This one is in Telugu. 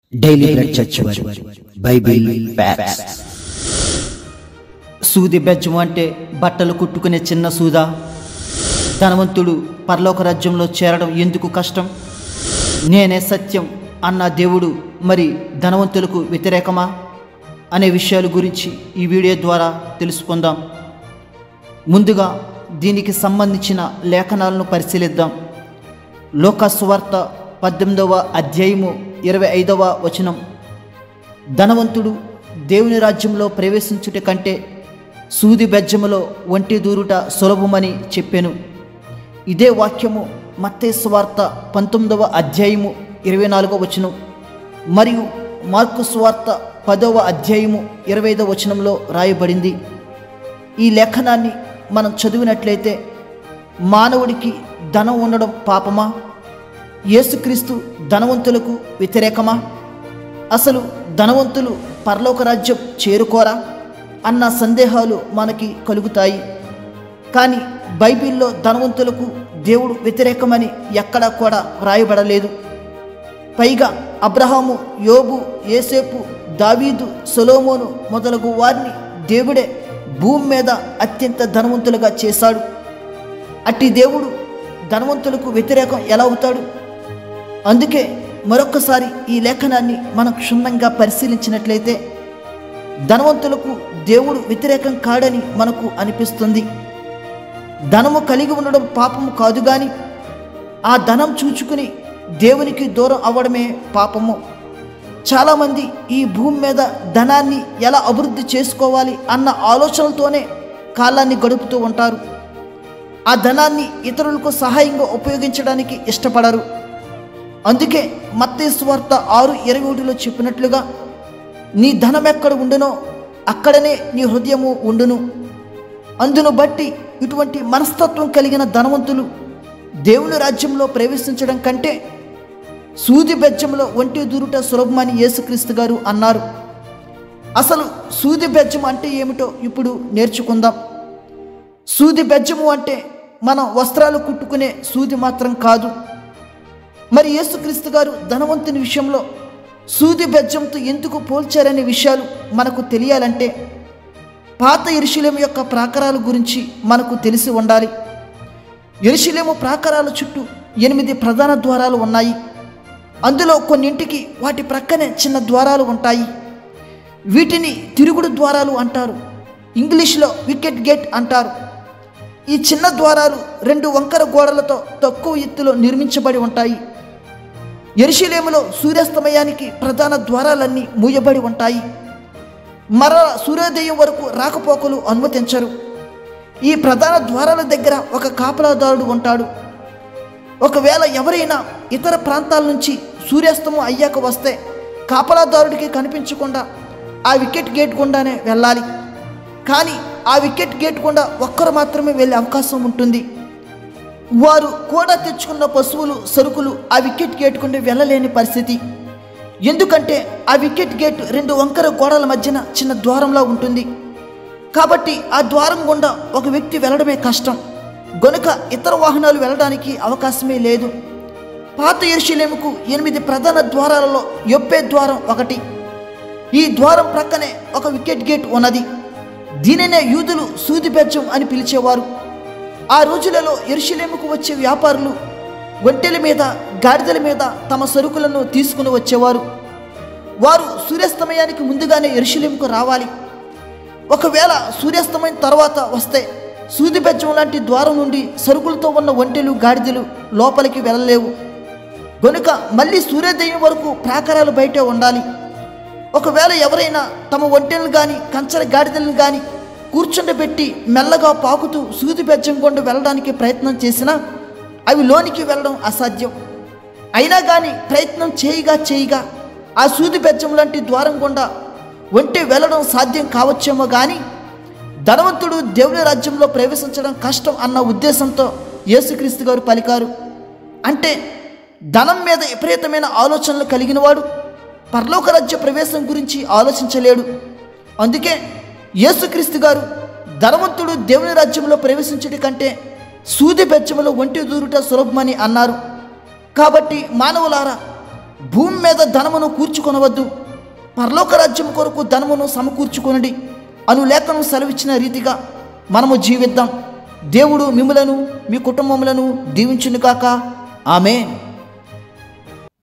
డైలీ బ్రెడ్ చర్చ్ వారి బైబిల్ ఫ్యాక్ట్స్ సూది బెజ్జం అంటే బట్టలు కుట్టుకునే చిన్న సూదా ధనవంతుడు పరలోక రాజ్యంలో చేరడం ఎందుకు కష్టం నేనే సత్యం అన్న దేవుడు మరి ధనవంతులకు వ్యతిరేకమా అనే విషయాల గురించి ఈ వీడియో ద్వారా తెలుసుకుందాం ముందుగా దీనికి సంబంధించిన లేఖనాలను పరిశీలిద్దాం లోకస్వార్త పద్దెనిమిదవ అధ్యాయము ఇరవై ఐదవ వచనం ధనవంతుడు దేవుని రాజ్యంలో ప్రవేశించుట కంటే సూది బెజ్జములో ఒంటి దూరుట సులభమని చెప్పాను ఇదే వాక్యము మత్తే స్వార్త పంతొమ్మిదవ అధ్యాయము ఇరవై నాలుగవ వచనం మరియు మార్కు స్వార్త పదవ అధ్యాయము ఇరవై ఐదవ వచనంలో రాయబడింది ఈ లేఖనాన్ని మనం చదివినట్లయితే మానవుడికి ధనం ఉండడం పాపమా యేసుక్రీస్తు ధనవంతులకు వ్యతిరేకమా అసలు ధనవంతులు పరలోక రాజ్యం చేరుకోరా అన్న సందేహాలు మనకి కలుగుతాయి కానీ బైబిల్లో ధనవంతులకు దేవుడు వ్యతిరేకమని ఎక్కడా కూడా వ్రాయబడలేదు పైగా అబ్రహాము యోబు ఏసేపు దావీదు సొలోమోను మొదలగు వారిని దేవుడే భూమి మీద అత్యంత ధనవంతులుగా చేశాడు అట్టి దేవుడు ధనవంతులకు వ్యతిరేకం ఎలా అవుతాడు అందుకే మరొక్కసారి ఈ లేఖనాన్ని మనం క్షుణ్ణంగా పరిశీలించినట్లయితే ధనవంతులకు దేవుడు వ్యతిరేకం కాడని మనకు అనిపిస్తుంది ధనము కలిగి ఉండడం పాపము కాదు కానీ ఆ ధనం చూచుకుని దేవునికి దూరం అవ్వడమే పాపము చాలామంది ఈ భూమి మీద ధనాన్ని ఎలా అభివృద్ధి చేసుకోవాలి అన్న ఆలోచనలతోనే కాలాన్ని గడుపుతూ ఉంటారు ఆ ధనాన్ని ఇతరులకు సహాయంగా ఉపయోగించడానికి ఇష్టపడరు అందుకే మత్తేశ్వార్త ఆరు ఇరవై ఒకటిలో చెప్పినట్లుగా నీ ధనం ఎక్కడ ఉండునో అక్కడనే నీ హృదయము ఉండును అందును బట్టి ఇటువంటి మనస్తత్వం కలిగిన ధనవంతులు దేవుని రాజ్యంలో ప్రవేశించడం కంటే సూది బెజ్జంలో ఒంటి దూరుట సులభమని యేసుక్రీస్తు గారు అన్నారు అసలు సూది బెజ్జం అంటే ఏమిటో ఇప్పుడు నేర్చుకుందాం సూది బెజ్జము అంటే మనం వస్త్రాలు కుట్టుకునే సూది మాత్రం కాదు మరి యేసుక్రీస్తు గారు ధనవంతుని విషయంలో సూది బెజ్జంతో ఎందుకు పోల్చారనే విషయాలు మనకు తెలియాలంటే పాత ఎరుశలేము యొక్క ప్రాకారాల గురించి మనకు తెలిసి ఉండాలి ఎరుశలేము ప్రాకారాల చుట్టూ ఎనిమిది ప్రధాన ద్వారాలు ఉన్నాయి అందులో కొన్నింటికి వాటి ప్రక్కనే చిన్న ద్వారాలు ఉంటాయి వీటిని తిరుగుడు ద్వారాలు అంటారు ఇంగ్లీష్లో వికెట్ గేట్ అంటారు ఈ చిన్న ద్వారాలు రెండు వంకర గోడలతో తక్కువ ఎత్తులో నిర్మించబడి ఉంటాయి ఎరుశలేములో సూర్యాస్తమయానికి ప్రధాన ద్వారాలన్నీ మూయబడి ఉంటాయి మరల సూర్యోదయం వరకు రాకపోకలు అనుమతించరు ఈ ప్రధాన ద్వారాల దగ్గర ఒక కాపలాదారుడు ఉంటాడు ఒకవేళ ఎవరైనా ఇతర ప్రాంతాల నుంచి సూర్యాస్తమం అయ్యాక వస్తే కాపలాదారుడికి కనిపించకుండా ఆ వికెట్ గేట్ గుండానే వెళ్ళాలి కానీ ఆ వికెట్ గేట్ గుండా ఒక్కరు మాత్రమే వెళ్ళే అవకాశం ఉంటుంది వారు కూడా తెచ్చుకున్న పశువులు సరుకులు ఆ వికెట్ గేట్ గుండా వెళ్ళలేని పరిస్థితి ఎందుకంటే ఆ వికెట్ గేట్ రెండు వంకర గోడల మధ్యన చిన్న ద్వారంలా ఉంటుంది కాబట్టి ఆ ద్వారం గుండా ఒక వ్యక్తి వెళ్ళడమే కష్టం గనుక ఇతర వాహనాలు వెళ్ళడానికి అవకాశమే లేదు పాత ఎరుశలేముకు ఎనిమిది ప్రధాన ద్వారాలలో యొప్పే ద్వారం ఒకటి ఈ ద్వారం ప్రక్కనే ఒక వికెట్ గేట్ ఉన్నది దీనినే యూదులు సూది బెజ్జం అని పిలిచేవారు ఆ రోజులలో ఎరుశలేముకు వచ్చే వ్యాపారులు ఒంటెల మీద గాడిదల మీద తమ సరుకులను తీసుకుని వచ్చేవారు వారు సూర్యాస్తమయానికి ముందుగానే ఎరుశలేముకు రావాలి ఒకవేళ సూర్యాస్తమయం తర్వాత వస్తే సూది బెజ్జం లాంటి ద్వారం నుండి సరుకులతో ఉన్న ఒంటెలు గాడిదలు లోపలికి వెళ్ళలేవు గనుక మళ్ళీ సూర్యోదయం వరకు ప్రాకారాలు బయటే ఉండాలి ఒకవేళ ఎవరైనా తమ ఒంటెలను కానీ కంచర గాడిదలను కానీ కూర్చుండబెట్టి మెల్లగా పాకుతూ సూది బెజ్జం గుండా వెళ్ళడానికి ప్రయత్నం చేసినా అవి లోనికి వెళ్ళడం అసాధ్యం అయినా కానీ ప్రయత్నం చేయగా చేయగా ఆ సూది బెజ్జం లాంటి ద్వారం గుండా ఒంటి వెళ్ళడం సాధ్యం కావచ్చేమో కానీ ధనవంతుడు దేవుని రాజ్యంలో ప్రవేశించడం కష్టం అన్న ఉద్దేశంతో యేసుక్రీస్తు గారు పలికారు అంటే ధనం మీద విపరీతమైన ఆలోచనలు కలిగినవాడు పరలోక రాజ్య ప్రవేశం గురించి ఆలోచించలేడు అందుకే యేసుక్రీస్తు గారు ధనవంతుడు దేవుని రాజ్యంలో ప్రవేశించడం కంటే సూది బెచ్చములో ఒంటి దూరుట సులభమని అన్నారు కాబట్టి మానవులారా భూమి మీద ధనమును కూర్చుకొనవద్దు పరలోక రాజ్యం కొరకు ధనమును సమకూర్చుకొనడి అను లేఖను సెలవిచ్చిన రీతిగా మనము జీవిద్దాం దేవుడు మిమ్మలను మీ కుటుంబములను దీవించును కాక ఆమె